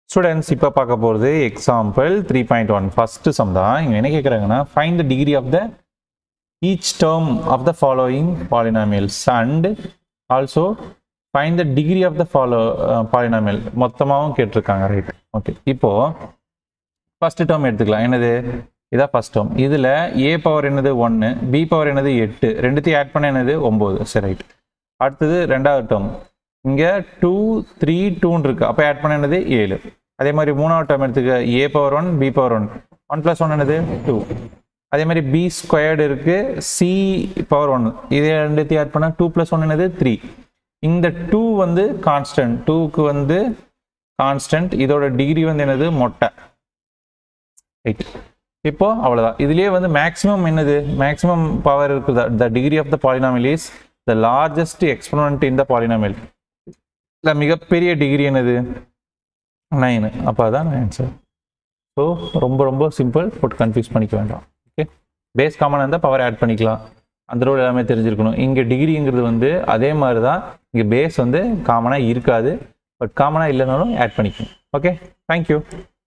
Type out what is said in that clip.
students இப்போ பார்க்க போகிறது example three point one first sum தான் இங்கே என்ன கேட்குறாங்கன்னா find the degree of the each term of the following polynomials and also find the degree of the follow polynomial மொத்தமாகவும் கேட்டிருக்காங்க ரைட் ஓகே இப்போது ஃபஸ்ட்டு டேர்ம் எடுத்துக்கலாம் என்னது இதான் ஃபஸ்ட் டேர்ம் இதில் ஏ பவர் என்னது ஒன்று பி பவர் என்னது எட்டு ரெண்டுத்தையும் ஆட் பண்ண என்னது ஒம்பது சரி ரைட் அடுத்தது ரெண்டாவது டேர்ம் இங்கே டூ த்ரீ டூன்னு இருக்கு அப்போ ஆட் பண்ண என்னது ஏழு அதே மாதிரி மூணாவது டேர்ம் எடுத்துக்க A power one B power one one plus one என்னது டூ அதே மாதிரி பி ஸ்கொயர்டு இருக்கு சி பவர் ஒன் இதே ரெண்டுத்தையும் ஆட் பண்ணால் டூ ப்ளஸ் ஒன் என்னது த்ரீ இந்த டூ வந்து கான்ஸ்டன்ட் டூக்கு வந்து கான்ஸ்டன்ட் இதோட டிகிரி வந்து என்னது மொட்டை ரைட் இப்போ அவ்வளோதான் இதுலேயே வந்து மேக்ஸிமம் என்னது மேக்ஸிமம் பவர் இருக்குது the degree of the polynomial is the largest exponent in the polynomial இல்லை மிகப்பெரிய டிகிரி என்னது நைனு அப்போ அதான் ஆன்சர் ஸோ ரொம்ப ரொம்ப சிம்பிள் போட்டு கன்ஃபியூஸ் பண்ணிக்க வேண்டாம் ஓகே பேஸ் காமனாக இருந்தால் பவர் ஆட் பண்ணிக்கலாம் அந்த ரூல் எல்லாமே தெரிஞ்சிருக்கணும் இங்கே டிகிரிங்கிறது வந்து அதே மாதிரி தான் இங்கே பேஸ் வந்து காமனாக இருக்காது பட் காமனாக இல்லைனாலும் ஆட் பண்ணிக்கணும் ஓகே தேங்க்யூ